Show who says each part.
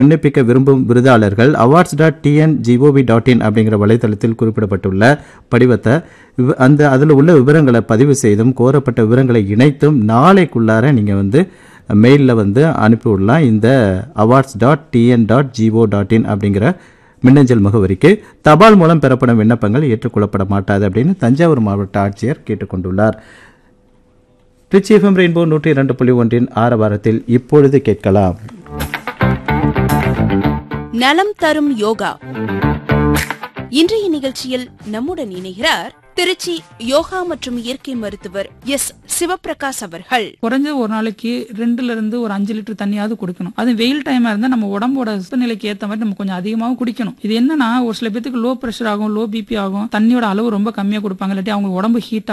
Speaker 1: விண்ணப்பிக்க விரும்பும் விருதாளர்கள் awards dot TN GOV dot in அப்படிங்கிற வலைத்தளத்தில் குறிப்பிடப்பட்டுள்ள படிவத்தை விவ- அந்த அதில் உள்ள விவரங்களை பதிவு செய்தும் கோரப்பட்ட விவரங்களை இணைத்தும் நாளைக்குள்ளார நீங்கள் வந்து மெயிலில் வந்து அனுப்பிவிடலாம் இந்த awards dot TN dot GO dot in அப்படிங்கிற மின்னஞ்சல் முகவரிக்கு தபால் மூலம் பெறப்படும் விண்ணப்பங்கள் ஏற்றுக்கொள்ளப்பட மாட்டாது அப்படின்னு தஞ்சாவூர் மாவட்ட ஆட்சியர் கேட்டுக்கொண்டுள்ளார் ட்ரிச்சி எஃப்எம் ரெயின்போ நூற்றி இரண்டு புள்ளி ஒன்றின் ஆரவாரத்தில் இப்பொழுது கேட்கலாம்
Speaker 2: நலம் தரும் யோகா இன்றைய நிகழ்ச்சியில் நம்முடன் இணைகிறார் திருச்சி யோகா மற்றும் இயற்கை மருத்துவர் எஸ் சிவபிரகாஷ் அவர்கள்
Speaker 3: குறைஞ்ச ஒரு நாளைக்கு ரெண்டுல இருந்து ஒரு அஞ்சு லிட்டர் தண்ணியாவது குடிக்கணும் அது வெயில் டைமா இருந்தா நம்ம உடம்போட வெப்பநிலைக்கு ஏத்த மாதிரி நம்ம கொஞ்சம் அதிகமாகவும் குடிக்கணும் இது என்னன்னா ஒரு சில பேத்துக்கு லோ பிரஷர் ஆகும் லோ பிபி ஆகும் தண்ணியோட அளவு ரொம்ப கம்மியா கொடுப்பாங்க இல்லாட்டி அவங்க உடம்பு ஹீட்